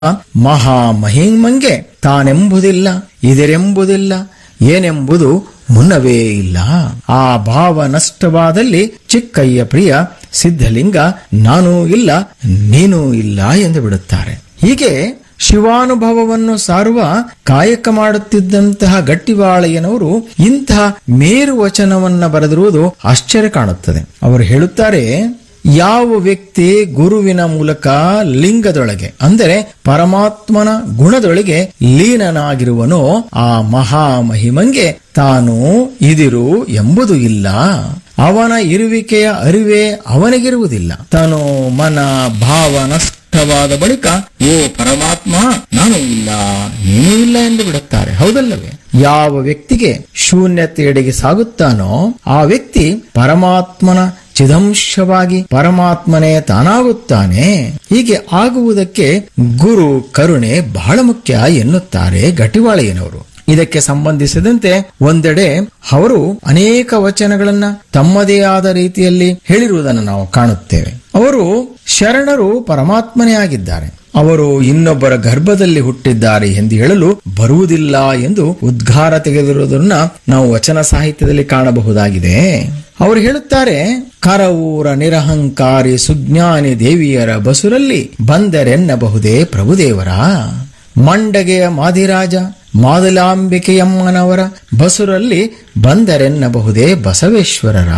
ಮಹಾಮಹಿಮಂಗೆ ತಾನೆಂಬುದಿಲ್ಲ ಇದರೆಂಬುದಿಲ್ಲ ಏನೆಂಬುದು ಮುನ್ನವೇ ಇಲ್ಲ ಆ ಭಾವ ನಷ್ಟವಾದಲ್ಲಿ ಚಿಕ್ಕಯ್ಯ ಪ್ರಿಯ ಸಿದ್ಧಲಿಂಗ ನಾನೂ ಇಲ್ಲ ನೀನೂ ಇಲ್ಲ ಎಂದು ಬಿಡುತ್ತಾರೆ ಹೀಗೆ ಶಿವಾನುಭವವನ್ನು ಸಾರುವ ಕಾಯಕ ಮಾಡುತ್ತಿದ್ದಂತಹ ಗಟ್ಟಿವಾಳೆಯನವರು ಇಂತಹ ಮೇರು ವಚನವನ್ನ ಬರೆದಿರುವುದು ಆಶ್ಚರ್ಯ ಕಾಣುತ್ತದೆ ಅವರು ಹೇಳುತ್ತಾರೆ ಯಾವ ವ್ಯಕ್ತಿ ಗುರುವಿನ ಮೂಲಕ ಲಿಂಗದೊಳಗೆ ಅಂದರೆ ಪರಮಾತ್ಮನ ಗುಣದೊಳಗೆ ಲೀನನಾಗಿರುವನೋ ಆ ಮಹಾಮಹಿಮಂಗೆ ತಾನು ಇದಿರು ಎಂಬುದು ಇಲ್ಲ ಅವನ ಇರುವಿಕೆಯ ಅರಿವೇ ಅವನಿಗಿರುವುದಿಲ್ಲ ತಾನು ಮನ ಭಾವ ನಷ್ಟವಾದ ಬಳಿಕ ಓ ಪರಮಾತ್ಮ ನಾನು ಇಲ್ಲ ನೀನೂ ಇಲ್ಲ ಎಂದು ಬಿಡುತ್ತಾರೆ ಹೌದಲ್ಲವೇ ಯಾವ ವ್ಯಕ್ತಿಗೆ ಶೂನ್ಯತೆಯೆಡೆಗೆ ಸಾಗುತ್ತಾನೋ ಆ ವ್ಯಕ್ತಿ ಪರಮಾತ್ಮನ ಚಿದಂಶವಾಗಿ ಪರಮಾತ್ಮನೇ ತಾನಾಗುತ್ತಾನೆ ಹೀಗೆ ಆಗುವುದಕ್ಕೆ ಗುರು ಕರುಣೆ ಬಹಳ ಮುಖ್ಯ ಎನ್ನುತ್ತಾರೆ ಗಟಿವಾಳೆಯನವರು ಇದಕ್ಕೆ ಸಂಬಂಧಿಸಿದಂತೆ ಒಂದೆಡೆ ಅವರು ಅನೇಕ ವಚನಗಳನ್ನ ತಮ್ಮದೇ ಆದ ರೀತಿಯಲ್ಲಿ ಹೇಳಿರುವುದನ್ನು ನಾವು ಕಾಣುತ್ತೇವೆ ಅವರು ಶರಣರು ಪರಮಾತ್ಮನೇ ಆಗಿದ್ದಾರೆ ಅವರು ಇನ್ನೊಬ್ಬರ ಗರ್ಭದಲ್ಲಿ ಹುಟ್ಟಿದ್ದಾರೆ ಎಂದು ಹೇಳಲು ಬರುವುದಿಲ್ಲ ಎಂದು ಉದ್ಗಾರ ತೆಗೆದಿರುವುದನ್ನ ನಾವು ವಚನ ಸಾಹಿತ್ಯದಲ್ಲಿ ಕಾಣಬಹುದಾಗಿದೆ ಅವರು ಹೇಳುತ್ತಾರೆ ಕರವೂರ ನಿರಹಂಕಾರಿ ಸುಜ್ಞಾನಿ ದೇವಿಯರ ಬಸುರಲ್ಲಿ ಬಂದರೆನ್ನಬಹುದೇ ಪ್ರಭುದೇವರ ಮಂಡಗೆಯ ಮಾದಿರಾಜ ಮಾದಲಾಂಬಿಕೆಯಮ್ಮನವರ ಬಸುರಲ್ಲಿ ಬಂದರೆನ್ನಬಹುದೇ ಬಸವೇಶ್ವರರ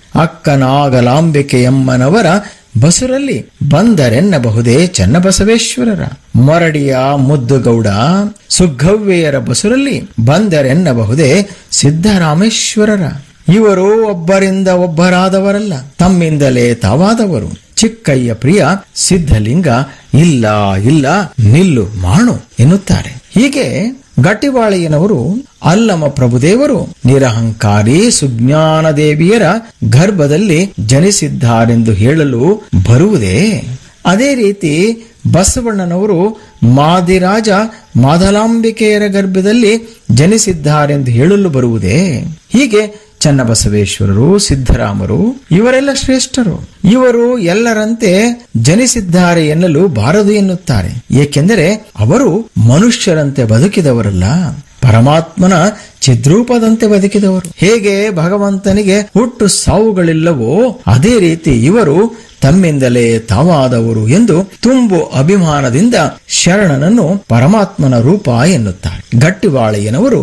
ಅಕ್ಕನಾಗಲಾಂಬಿಕೆಯಮ್ಮನವರ ಬಸುರಲ್ಲಿ ಬಂದರೆನ್ನಬಹುದೇ ಚನ್ನಬಸವೇಶ್ವರರ ಮೊರಡಿಯ ಮುದ್ದುಗೌಡ ಸುಗ್ಗವ್ವೆಯರ ಬಸುರಲ್ಲಿ ಬಂದರೆನ್ನಬಹುದೇ ಸಿದ್ದರಾಮೇಶ್ವರರ ಇವರು ಒಬ್ಬರಿಂದ ಒಬ್ಬರಾದವರಲ್ಲ ತಮ್ಮಿಂದಲೇ ತಾವಾದವರು ಚಿಕ್ಕಯ್ಯ ಪ್ರಿಯ ಸಿದ್ಧಲಿಂಗ ಇಲ್ಲ ಇಲ್ಲ ನಿಲ್ಲು ಮಾಡು ಎನ್ನುತ್ತಾರೆ ಹೀಗೆ ಗಟ್ಟಿವಾಳೆಯನವರು ಅಲ್ಲಮ ಪ್ರಭುದೇವರು ನಿರಹಂಕಾರಿ ಸುಜ್ಞಾನ ದೇವಿಯರ ಗರ್ಭದಲ್ಲಿ ಜನಿಸಿದ್ದಾರೆಂದು ಹೇಳಲು ಬರುವುದೇ ಅದೇ ರೀತಿ ಬಸವಣ್ಣನವರು ಮಾದಿರಾಜ ಮಾದಲಾಂಬಿಕೆಯರ ಗರ್ಭದಲ್ಲಿ ಜನಿಸಿದ್ದಾರೆಂದು ಹೇಳಲು ಬರುವುದೇ ಹೀಗೆ ಚನ್ನಬಸವೇಶ್ವರರು ಸಿದ್ದರಾಮರು ಇವರೆಲ್ಲ ಶ್ರೇಷ್ಠರು ಇವರು ಎಲ್ಲರಂತೆ ಜನಿಸಿದ್ದಾರೆ ಎನ್ನಲು ಬಾರದು ಎನ್ನುತ್ತಾರೆ ಏಕೆಂದರೆ ಅವರು ಮನುಷ್ಯರಂತೆ ಬದುಕಿದವರಲ್ಲ ಪರಮಾತ್ಮನ ಚಿದ್ರೂಪದಂತೆ ಬದುಕಿದವರು ಹೇಗೆ ಭಗವಂತನಿಗೆ ಹುಟ್ಟು ಸಾವುಗಳಿಲ್ಲವೋ ಅದೇ ರೀತಿ ಇವರು ತಮ್ಮಿಂದಲೇ ತಾವಾದವರು ಎಂದು ತುಂಬು ಅಭಿಮಾನದಿಂದ ಶರಣನನ್ನು ಪರಮಾತ್ಮನ ರೂಪ ಎನ್ನುತ್ತಾರೆ ಗಟ್ಟಿವಾಳೆಯನವರು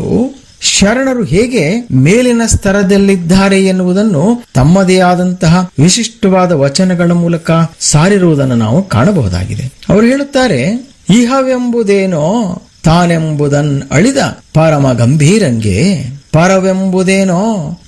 ಶರಣರು ಹೇಗೆ ಮೇಲಿನ ಸ್ತರದಲ್ಲಿದ್ದಾರೆ ಎನ್ನುವುದನ್ನು ತಮ್ಮದೇ ಆದಂತಹ ವಿಶಿಷ್ಟವಾದ ವಚನಗಳ ಮೂಲಕ ಸಾರಿರುವುದನ್ನು ನಾವು ಕಾಣಬಹುದಾಗಿದೆ ಅವರು ಹೇಳುತ್ತಾರೆ ಇಹವೆಂಬುದೇನೋ ತಾನೆಂಬುದನ್ ಅಳಿದ ಪರಮ ಗಂಭೀರಂಗೆ ಪರವೆಂಬುದೇನೋ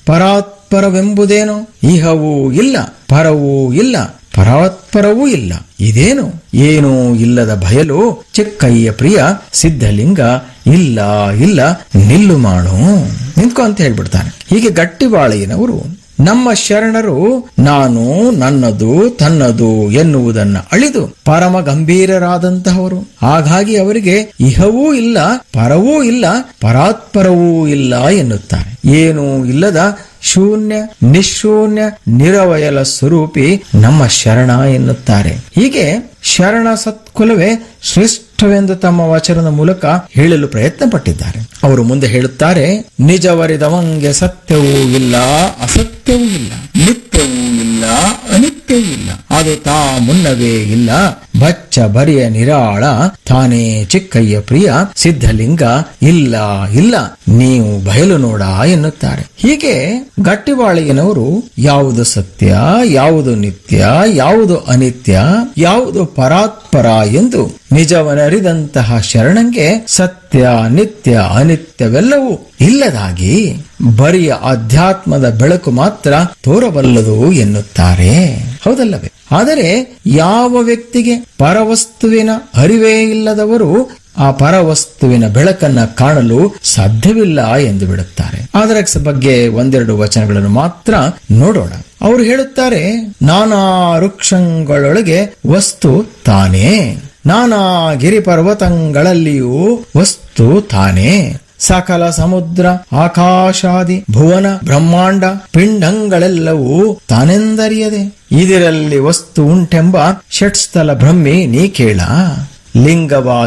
ಪರಾತ್ಪರವೆಂಬುದೇನೋ ಇಹವೂ ಇಲ್ಲ ಪರವೂ ಇಲ್ಲ ಪರಾತ್ಪರವೂ ಇಲ್ಲ ಇದೇನು ಏನೂ ಇಲ್ಲದ ಬಯಲು ಚಿಕ್ಕಯ್ಯ ಪ್ರಿಯ ಸಿದ್ಧಲಿಂಗ ಇಲ್ಲ ಇಲ್ಲ ನಿಲ್ಲು ಮಾಡು ನಿಂತ್ಕೊ ಅಂತ ಹೇಳ್ಬಿಡ್ತಾನೆ ಹೀಗೆ ಗಟ್ಟಿಬಾಳೆಯನವರು ನಮ್ಮ ಶರಣರು ನಾನು ನನ್ನದು ತನ್ನದು ಎನ್ನುವುದನ್ನ ಅಳಿದು ಪರಮ ಗಂಭೀರರಾದಂತಹವರು ಹಾಗಾಗಿ ಅವರಿಗೆ ಇಹವೂ ಇಲ್ಲ ಪರವೂ ಇಲ್ಲ ಪರಾತ್ಪರವೂ ಇಲ್ಲ ಎನ್ನುತ್ತಾರೆ ಏನೂ ಇಲ್ಲದ ಶೂನ್ಯ ನಿಶೂನ್ಯ ನಿರವಯಲ ಸ್ವರೂಪಿ ನಮ್ಮ ಶರಣ ಎನ್ನುತ್ತಾರೆ ಹೀಗೆ ಶರಣ ಸತ್ಕುಲವೇ ಶ್ರೇಷ್ಠವೆಂದು ತಮ್ಮ ವಚನದ ಮೂಲಕ ಹೇಳಲು ಪ್ರಯತ್ನ ಪಟ್ಟಿದ್ದಾರೆ ಅವರು ಮುಂದೆ ಹೇಳುತ್ತಾರೆ ನಿಜವರಿದವಂಗೆ ಸತ್ಯವೂ ಇಲ್ಲ ಅಸತ್ಯವೂ ಇಲ್ಲ ನಿತ್ಯವೂ ಇಲ್ಲ ಅನಿತ್ಯವೂ ಇಲ್ಲ ಅದು ತಾ ಮುನ್ನವೇ ಇಲ್ಲ ಬಚ್ಚ ಬರಿಯ ನಿರಾಳ ತಾನೇ ಚಿಕ್ಕಯ್ಯ ಪ್ರಿಯ ಸಿದ್ಧಲಿಂಗ ಇಲ್ಲ ಇಲ್ಲ ನೀವು ಬಯಲು ನೋಡ ಎನ್ನುತ್ತಾರೆ ಹೀಗೆ ಗಟ್ಟಿವಾಳಿಯನವರು ಯಾವುದು ಸತ್ಯ ಯಾವುದು ನಿತ್ಯ ಯಾವುದು ಅನಿತ್ಯ ಯಾವುದು ಪರಾತ್ಪರ ಎಂದು ನಿಜವನರಿದಂತಹ ಶರಣಂಗೆ ಸತ್ಯ ನಿತ್ಯ ಅನಿತ್ಯವೆಲ್ಲವೂ ಇಲ್ಲದಾಗಿ ಬರಿಯ ಅಧ್ಯಾತ್ಮದ ಬೆಳಕು ಮಾತ್ರ ತೋರಬಲ್ಲದು ಎನ್ನುತ್ತಾರೆ ಹೌದಲ್ಲವೇ ಆದರೆ ಯಾವ ವ್ಯಕ್ತಿಗೆ ಪರವಸ್ತುವಿನ ಅರಿವೇ ಇಲ್ಲದವರು ಆ ಪರವಸ್ತುವಿನ ಬೆಳಕನ್ನ ಕಾಣಲು ಸಾಧ್ಯವಿಲ್ಲ ಎಂದು ಬಿಡುತ್ತಾರೆ ಅದರ ಬಗ್ಗೆ ಒಂದೆರಡು ವಚನಗಳನ್ನು ಮಾತ್ರ ನೋಡೋಣ ಅವರು ಹೇಳುತ್ತಾರೆ ನಾನಾ ವೃಕ್ಷಗಳೊಳಗೆ ವಸ್ತು ತಾನೇ ನಾನಾ ಗಿರಿ ಪರ್ವತಗಳಲ್ಲಿಯೂ ವಸ್ತು ತಾನೇ ಸಕಲ ಸಮುದ್ರ ಆಕಾಶಾದಿ ಭುವನ ಬ್ರಹ್ಮಾಂಡ ಪಿಂಡಗಳೆಲ್ಲವೂ ತಾನೆಂದರಿಯದೆ ಇದರಲ್ಲಿ ವಸ್ತು ಉಂಟೆಂಬ ಷಟ್ಸ್ಥಲ ಬ್ರಹ್ಮಿ ನೀ ಕೇಳ ಲಿಂಗವ